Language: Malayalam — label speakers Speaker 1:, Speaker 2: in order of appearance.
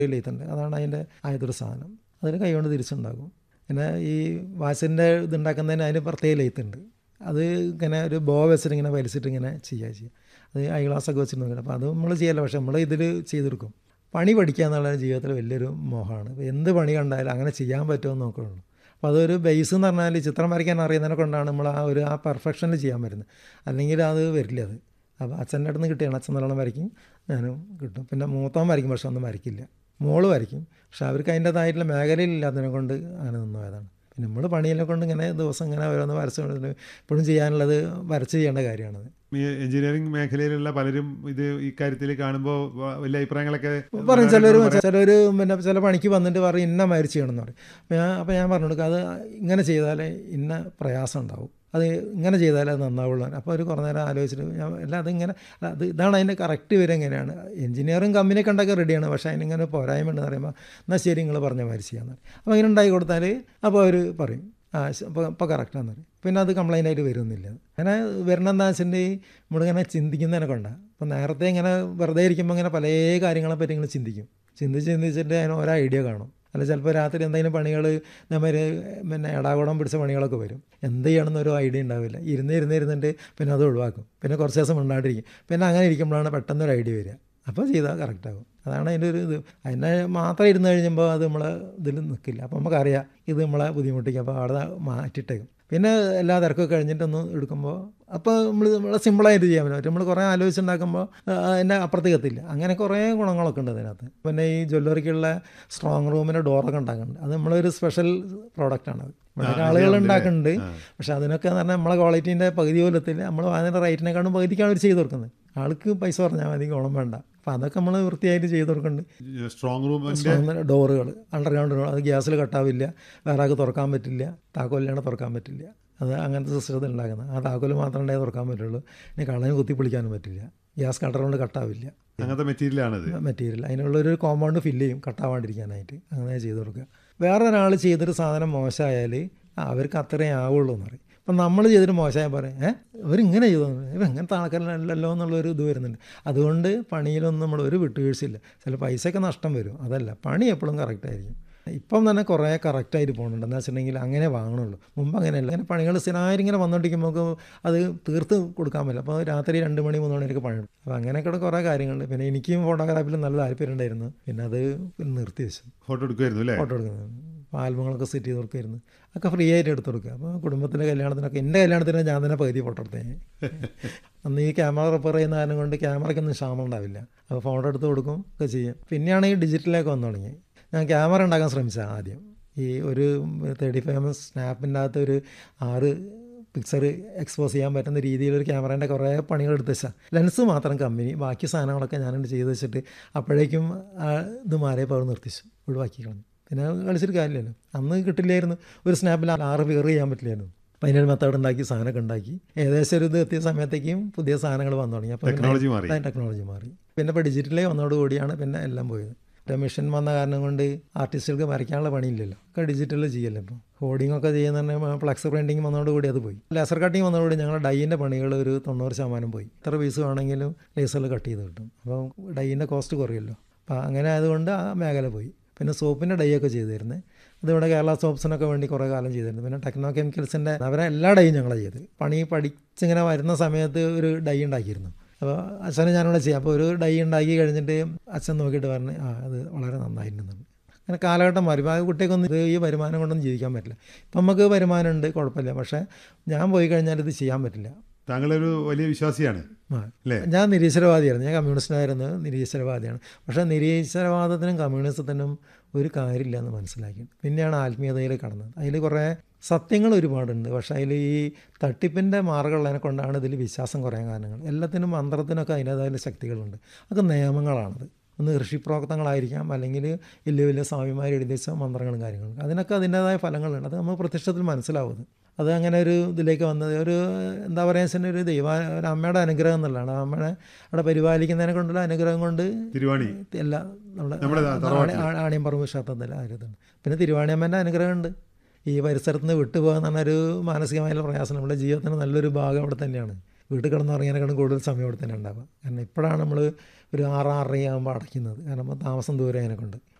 Speaker 1: ലെയ്ത്തുണ്ട് അതാണ് അതിൻ്റെ ആയതൊരു സാധനം അതിന് കൈകൊണ്ട് തിരിച്ചുണ്ടാക്കും പിന്നെ ഈ വാച്ചിൻ്റെ ഇതുണ്ടാക്കുന്നതിന് അതിന് പ്രത്യേക ലെയ്ത്തുണ്ട് അത് ഇങ്ങനെ ഒരു ബോ വെച്ചിട്ട് ഇങ്ങനെ വലിച്ചിട്ട് ഇങ്ങനെ ചെയ്യുക ചെയ്യുക അത് ഐ ഗ്ലാസ്സൊക്കെ വെച്ചിട്ട് നോക്കണം അപ്പോൾ അത് നമ്മൾ ചെയ്യല്ല പക്ഷെ നമ്മൾ ഇതിൽ ചെയ്തെടുക്കും പണി പഠിക്കുക എന്നുള്ളത് ജീവിതത്തിൽ വലിയൊരു മോഹമാണ് ഇപ്പോൾ എന്ത് പണി കണ്ടാലും അങ്ങനെ ചെയ്യാൻ പറ്റുമോ എന്ന് നോക്കുകയുള്ളൂ അപ്പോൾ അതൊരു ബേസ് എന്ന് പറഞ്ഞാൽ ചിത്രം വരയ്ക്കാൻ അറിയുന്നതിനെ കൊണ്ടാണ് നമ്മൾ ആ ഒരു ആ പെർഫെക്ഷനിൽ ചെയ്യാൻ പറ്റുന്നത് അല്ലെങ്കിൽ അത് വരില്ല അത് അപ്പോൾ അച്ഛൻ്റെ അടുത്ത് നിന്ന് കിട്ടിയാണ് അച്ഛൻ നല്ലോണം വരയ്ക്കും ഞാനും കിട്ടും പിന്നെ മൂത്തവൻ വരയ്ക്കും പക്ഷെ ഒന്നും വരയ്ക്കില്ല മോള് വരയ്ക്കും പക്ഷെ അവർക്ക് അതിൻ്റേതായിട്ടുള്ള മേഖലയിലില്ലാത്തതിനെ കൊണ്ട് അങ്ങനെ നിന്ന് പോയതാണ് പിന്നെ നമ്മൾ പണിയെല്ലാം കൊണ്ട് ഇങ്ങനെ ദിവസം ഇങ്ങനെ ഓരോന്ന് വരച്ച് ഇപ്പോഴും ചെയ്യാനുള്ളത് വരച്ച് ചെയ്യേണ്ട കാര്യമാണത്
Speaker 2: ഈ എഞ്ചിനീയറിംഗ് മേഖലയിലുള്ള പലരും ഇത് ഇക്കാര്യത്തിൽ കാണുമ്പോൾ വലിയ അഭിപ്രായങ്ങളൊക്കെ
Speaker 1: പറയും ചിലർ ചിലർ പിന്നെ ചില പണിക്ക് വന്നിട്ട് പറയും ഇന്ന മാതിരി ചെയ്യണമെന്ന് പറയും അപ്പോൾ ഞാൻ അപ്പോൾ ഞാൻ പറഞ്ഞു കൊടുക്കുക അത് ഇങ്ങനെ ചെയ്താലേ ഇന്ന പ്രയാസം ഉണ്ടാവും അത് ഇങ്ങനെ ചെയ്താലേ അത് നന്നാവുള്ളൂ അപ്പോൾ അവർ കുറേ നേരം ആലോചിച്ചിട്ട് ഞാൻ അല്ല അതിങ്ങനെ അല്ല അത് ഇതാണ് അതിൻ്റെ കറക്റ്റ് വരെ എങ്ങനെയാണ് എഞ്ചിനീയറിംഗ് കമ്പനി കണ്ടൊക്കെ റെഡിയാണ് പക്ഷേ അതിനിങ്ങനെ പോരായ്മ ഉണ്ടെന്ന് പറയുമ്പോൾ എന്നാൽ ശരി നിങ്ങൾ പറഞ്ഞ മാതിരി ചെയ്യാമെന്ന് പറയും അപ്പോൾ അങ്ങനെ ഉണ്ടാക്കി കൊടുത്താൽ അപ്പോൾ അവർ പറയും ആ അപ്പോൾ ഇപ്പോൾ കറക്റ്റാന്ന് പറയും പിന്നെ അത് കംപ്ലൈൻ്റ് ആയിട്ട് വരുന്നില്ല അങ്ങനെ വരണമെന്താ വെച്ചിട്ടുണ്ടെങ്കിൽ നമ്മളിങ്ങനെ ചിന്തിക്കുന്നതിനെ കൊണ്ടാണ് അപ്പോൾ നേരത്തെ ഇങ്ങനെ വെറുതെ ഇരിക്കുമ്പോൾ ഇങ്ങനെ പല കാര്യങ്ങളെ പറ്റി ഇങ്ങനെ ചിന്തിക്കും ചിന്തിച്ച് ചിന്തിച്ചിട്ട് അതിന് ഓരോ ഐഡിയ കാണും അല്ല ചിലപ്പോൾ രാത്രി എന്തെങ്കിലും പണികൾ നമ്മൾ പിന്നെ എടാകുടം പിടിച്ച പണികളൊക്കെ വരും എന്ത് ചെയ്യണമെന്ന് ഒരു ഐഡിയ ഉണ്ടാവില്ല ഇരുന്ന് ഇരുന്ന് ഇരുന്നിട്ട് പിന്നെ അത് ഒഴിവാക്കും പിന്നെ കുറച്ച് ദിവസം ഉണ്ടാണ്ടിരിക്കും പിന്നെ അങ്ങനെ ഇരിക്കുമ്പോഴാണ് പെട്ടെന്ന് ഒരു ഐഡിയ വരിക അപ്പോൾ ചെയ്താൽ കറക്റ്റാകും അതാണ് അതിൻ്റെ ഒരു ഇത് അതിനെ മാത്രം ഇരുന്ന് കഴിയുമ്പോൾ അത് നമ്മളെ ഇതിൽ നിൽക്കില്ല അപ്പോൾ നമുക്കറിയാം ഇത് നമ്മളെ ബുദ്ധിമുട്ടിക്കും അപ്പോൾ അവിടെ മാറ്റിട്ടേക്കും പിന്നെ എല്ലാ തിരക്കൊക്കെ കഴിഞ്ഞിട്ടൊന്ന് എടുക്കുമ്പോൾ അപ്പോൾ നമ്മൾ നമ്മളെ സിമ്പിളായിട്ട് ചെയ്യാൻ പറ്റും നമ്മൾ കുറേ ആലോചിച്ചുണ്ടാക്കുമ്പോൾ അതിൻ്റെ അപ്പുറത്തേക്ക് എത്തില്ല അങ്ങനെ കുറേ ഗുണങ്ങളൊക്കെ ഉണ്ട് അതിനകത്ത് പിന്നെ ഈ ജ്വല്ലറിക്കുള്ള സ്ട്രോങ് റൂമിൻ്റെ ഡോറൊക്കെ ഉണ്ടാക്കുന്നുണ്ട് അത് നമ്മളൊരു സ്പെഷ്യൽ പ്രോഡക്റ്റാണത് വളരെ ആളുകൾ ഉണ്ടാക്കുന്നുണ്ട് പക്ഷെ അതിനൊക്കെ എന്ന് പറഞ്ഞാൽ നമ്മളെ ക്വാളിറ്റീൻ്റെ പകുതി പോലും എത്തില്ല നമ്മൾ അതിൻ്റെ റേറ്റിനെക്കാളും പകുതിക്കാണ് അവർ ചെയ്ത് കൊടുക്കുന്നത് ആൾക്ക് പൈസ പറഞ്ഞാൽ മതി ഗുണം വേണ്ട അപ്പോൾ അതൊക്കെ നമ്മൾ വൃത്തിയായിട്ട് ചെയ്ത് കൊടുക്കുന്നുണ്ട്
Speaker 2: സ്ട്രോങ് റൂമിന്റെ
Speaker 1: ഡോറുകൾ അണ്ടർഗ്രൗണ്ട് ഡോർ അത് ഗ്യാസിൽ കട്ടാവില്ല വേറെ ആൾക്ക് തുറക്കാൻ പറ്റില്ല താക്കോലിലാണ് തുറക്കാൻ പറ്റില്ല അത് അങ്ങനത്തെ സിസ്റ്റത്തിൽ ഉണ്ടാക്കുന്നത് ആ താക്കോല് മാത്രമേ ഉണ്ടായി തുറക്കാൻ പറ്റുള്ളൂ ഇനി കള്ളന് കുത്തി പൊളിക്കാനും പറ്റില്ല ഗ്യാസ് കട്ടർ കൊണ്ട് കട്ടാവില്ല
Speaker 2: അങ്ങനത്തെ മെറ്റീരിയലാണിത്
Speaker 1: മെറ്റീരിയൽ അതിനുള്ളൊരു കോമ്പൗണ്ട് ഫില്ല് ചെയ്യും കട്ടാവാണ്ടിരിക്കാനായിട്ട് അങ്ങനെ ചെയ്ത് കൊടുക്കുക വേറെ ഒരാൾ ചെയ്തൊരു സാധനം മോശമായാൽ അവർക്ക് അത്രയും ആവുള്ളൂ എന്ന് പറയും അപ്പം നമ്മൾ ചെയ്തിട്ട് മോശമായ പറയും ഏഹ് അവരിങ്ങനെ ചെയ്തു ഇവ എങ്ങനത്തെ ആൾക്കാരല്ലല്ലോ എന്നുള്ളൊരു ഇത് വരുന്നുണ്ട് അതുകൊണ്ട് പണിയിലൊന്നും നമ്മൾ ഒരു വിട്ടുവീഴ്ചയില്ല ചില പൈസയൊക്കെ നഷ്ടം വരും അതല്ല പണി എപ്പോഴും കറക്റ്റായിരിക്കും ഇപ്പം തന്നെ കുറേ കറക്റ്റായിട്ട് പോകുന്നുണ്ട് എന്താ വെച്ചിട്ടുണ്ടെങ്കിൽ അങ്ങനെ വാങ്ങണുള്ളൂ മുമ്പ് അങ്ങനെയല്ല അങ്ങനെ പണികൾ സ്ഥിരമായിട്ട് ഇങ്ങനെ വന്നുകൊണ്ടിരിക്കുമ്പോൾ അത് തീർത്ത് കൊടുക്കാൻ പറ്റില്ല അപ്പോൾ രാത്രി രണ്ട് മണി മൂന്ന് മണിയൊക്കെ പണിയുണ്ട് അപ്പോൾ അങ്ങനെയൊക്കെ കുറേ കാര്യങ്ങളുണ്ട് പിന്നെ എനിക്കും ഫോട്ടോഗ്രാഫിയിൽ നല്ല താല്പര്യം ഉണ്ടായിരുന്നു പിന്നെ അത് നിർത്തി വെച്ചു
Speaker 2: ഫോട്ടോ എടുക്കുമായിരുന്നു അല്ലേ
Speaker 1: ഫോട്ടോ എടുക്കുന്നത് അപ്പോൾ ആൽബങ്ങളൊക്കെ സെറ്റ് ചെയ്ത് കൊടുക്കുമായിരുന്നു ഒക്കെ ഫ്രീ ആയിട്ട് എടുത്ത് കൊടുക്കുക അപ്പോൾ കുടുംബത്തിൻ്റെ കല്യാണത്തിനൊക്കെ എൻ്റെ കല്യാണത്തിന് ഞാൻ തന്നെ പകുതി ഫോട്ടോ എടുത്തേ അന്ന് ഈ ക്യാമറ റിപ്പയർ ചെയ്യുന്ന കാരണം കൊണ്ട് ക്യാമറയ്ക്കൊന്നും ക്ഷാമം ഉണ്ടാവില്ല അപ്പോൾ ഫോട്ടോ എടുത്ത് കൊടുക്കും ഒക്കെ ചെയ്യും പിന്നെയാണ് ഈ ഡിജിറ്റലിലേക്ക് വന്നു തുടങ്ങി ഞാൻ ക്യാമറ ഉണ്ടാക്കാൻ ശ്രമിച്ചത് ആദ്യം ഈ ഒരു തേർട്ടി ഫൈവ് സ്നാപ്പിൻ്റെ അകത്ത് ഒരു ആറ് പിക്ചർ എക്സ്പോസ് ചെയ്യാൻ പറ്റുന്ന രീതിയിൽ ഒരു ക്യാമറേൻ്റെ കുറേ പണികൾ എടുത്ത് വെച്ചാൽ ലെൻസ് മാത്രം കമ്പനി ബാക്കി സാധനങ്ങളൊക്കെ ഞാനുണ്ട് ചെയ്ത് വെച്ചിട്ട് അപ്പോഴേക്കും ഇത് മാറിയപ്പോൾ അവർ നിർത്തിച്ചു ഒഴിവാക്കി കളഞ്ഞു പിന്നെ കളിച്ചിട്ട് കാര്യമില്ലല്ലോ അന്ന് കിട്ടില്ലായിരുന്നു ഒരു സ്നാപ്പിൽ ആറ് ഫിഗർ ചെയ്യാൻ പറ്റില്ലായിരുന്നു അപ്പം അതിനൊരു മെത്തേഡ് ഉണ്ടാക്കി സാധനമൊക്കെ ഉണ്ടാക്കി ഏകദേശം ഒരു ഇത് എത്തിയ സമയത്തേക്കും പുതിയ സാധനങ്ങൾ വന്നു തുടങ്ങി അപ്പോൾ
Speaker 2: ടെക്നോളജി മാറി
Speaker 1: ടെക്നോളജി മാറി പിന്നെ ഇപ്പോൾ ഡിജിറ്റലേ വന്നതോടുകൂടിയാണ് പിന്നെ എല്ലാം പോയത് മെഷീൻ വന്ന കാരണം കൊണ്ട് ആർട്ടിസ്റ്റുകൾക്ക് വരയ്ക്കാനുള്ള പണിയില്ലല്ലോ ഒക്കെ ഡിജിറ്റലിൽ ചെയ്യല്ലോ ഇപ്പോൾ കോഡിംഗ് ഒക്കെ ചെയ്യുന്ന ഫ്ലക്സ് പ്രിൻറ്റിങ് വന്നതോടുകൂടി അത് പോയി ലേസർ കട്ടിങ് വന്നതോടുകൂടി ഞങ്ങളുടെ ഡൈയിൻ്റെ പണികൾ ഒരു തൊണ്ണൂറ് ശതമാനം പോയി എത്ര പീസ് വേണമെങ്കിലും ലേസറിൽ കട്ട് ചെയ്ത് കിട്ടും അപ്പോൾ ഡൈയിൻ്റെ കോസ്റ്റ് കുറയുമല്ലോ അപ്പോൾ അങ്ങനെ ആയതുകൊണ്ട് ആ മേഖല പോയി പിന്നെ സോപ്പിൻ്റെ ഡൈ ഒക്കെ ചെയ്തു തരുന്നത് അതിവിടെ കേരള സോപ്സിനൊക്കെ വേണ്ടി കുറേ കാലം ചെയ്തിരുന്നു പിന്നെ ടെക്നോ കെമിക്കൽസിൻ്റെ അവരെ എല്ലാ ഡൈയും ഞങ്ങൾ ചെയ്ത് പണി പഠിച്ചിങ്ങനെ വരുന്ന സമയത്ത് ഒരു ഡൈ ഉണ്ടാക്കിയിരുന്നു അപ്പോൾ അച്ഛനെ ഞാനിവിടെ ചെയ്യാം അപ്പോൾ ഒരു ഡൈ ഉണ്ടാക്കി കഴിഞ്ഞിട്ട് അച്ഛൻ നോക്കിയിട്ട് പറഞ്ഞു ആ അത് വളരെ നന്നായിരുന്നു അങ്ങനെ കാലഘട്ടം മാറി ആ കുട്ടിക്കൊന്നും ഇത് ഈ വരുമാനം കൊണ്ടൊന്നും ജീവിക്കാൻ പറ്റില്ല ഇപ്പം നമുക്ക് വരുമാനമുണ്ട് കുഴപ്പമില്ല പക്ഷേ ഞാൻ പോയി കഴിഞ്ഞാൽ ഇത് ചെയ്യാൻ പറ്റില്ല
Speaker 2: താങ്കളൊരു വലിയ വിശ്വാസിയാണ് അല്ലേ
Speaker 1: ഞാൻ നിരീശ്വരവാദിയായിരുന്നു ഞാൻ കമ്മ്യൂണിസ്റ്റായിരുന്നു നിരീശ്വരവാദിയാണ് പക്ഷേ നിരീശ്വരവാദത്തിനും കമ്മ്യൂണിസത്തിനും ഒരു കാര്യമില്ല എന്ന് മനസ്സിലാക്കി പിന്നെയാണ് ആത്മീയതയിൽ കടന്നത് അതിൽ കുറേ സത്യങ്ങൾ ഒരുപാടുണ്ട് പക്ഷേ അതിൽ ഈ തട്ടിപ്പിൻ്റെ മാർഗമുള്ളതിനെ കൊണ്ടാണ് ഇതിൽ വിശ്വാസം കുറയാൻ കാരണങ്ങൾ എല്ലാത്തിനും മന്ത്രത്തിനൊക്കെ അതിൻ്റേതായ ശക്തികളുണ്ട് അതൊക്കെ നിയമങ്ങളാണത് ഒന്ന് ഋഷിപ്രോക്തങ്ങളായിരിക്കാം അല്ലെങ്കിൽ വലിയ വലിയ സ്വാമിമാർ എഴുതി വെച്ച മന്ത്രങ്ങളും കാര്യങ്ങളും അതിനൊക്കെ അതിൻ്റേതായ ഫലങ്ങളുണ്ട് അത് നമ്മൾ പ്രത്യക്ഷത്തിൽ മനസ്സിലാവുന്നത് അത് അങ്ങനെ ഒരു ഇതിലേക്ക് വന്നത് ഒരു എന്താ പറയുക വെച്ചാൽ ഒരു ദൈവ ഒരു അമ്മയുടെ അനുഗ്രഹം എന്നുള്ളതാണ് അമ്മയുടെ അവിടെ പരിപാലിക്കുന്നതിനെ കൊണ്ടുള്ള അനുഗ്രഹം കൊണ്ട്
Speaker 2: തിരുവാണി
Speaker 1: എല്ലാ നമ്മുടെ ആണിയം പറമ്പ് ക്ഷേത്രത്തിൽ ആയിരുന്നു പിന്നെ തിരുവാണിയമ്മേൻ്റെ അനുഗ്രഹമുണ്ട് ഈ പരിസരത്ത് നിന്ന് വിട്ടുപോകാൻ പറഞ്ഞൊരു മാനസികമായുള്ള പ്രയാസം നമ്മുടെ ജീവിതത്തിന് നല്ലൊരു ഭാഗം അവിടെ തന്നെയാണ് വീട്ടിൽ കിടന്നുറങ്ങിയതിനേക്കാളും കൂടുതൽ സമയം അവിടെ തന്നെ ഉണ്ടാവുക കാരണം ഇപ്പോഴാണ് നമ്മൾ ഒരു ആറ് ആറര ആകുമ്പോൾ അടയ്ക്കുന്നത് കാരണം താമസം ദൂരെ അതിനെ കൊണ്ട്